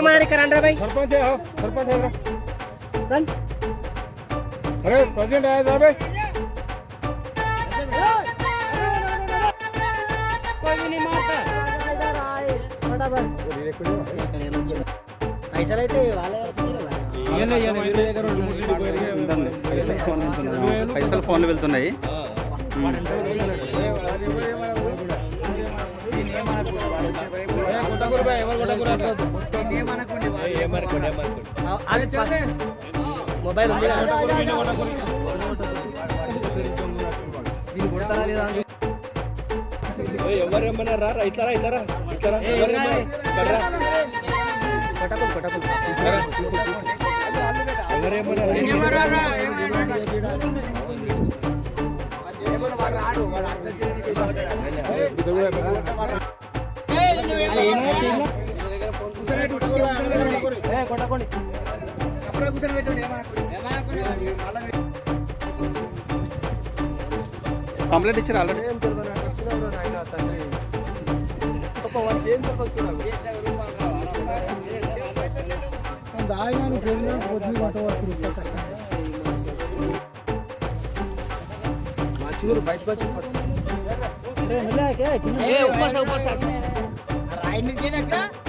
तुम्हारे करंडा भाई सरपंच है हाँ, सरपंच है रन अरे प्रेसिडेंट आया था भाई कोई भी नहीं मारता పైసలు అయితే వాళ్ళే పైసలు ఫోన్లు వెళ్తున్నాయి మొబైల్ ఉంది కదా ఎవరేమన్నారా ఇట్లారా ఇట్లారా ఇట్లారా ఎవరేమన్నా కొట్టకులు కొట్టకులు కంప్లైంట్ ఇచ్చారు ఆల్రెడీ ऊपर से ऊपर से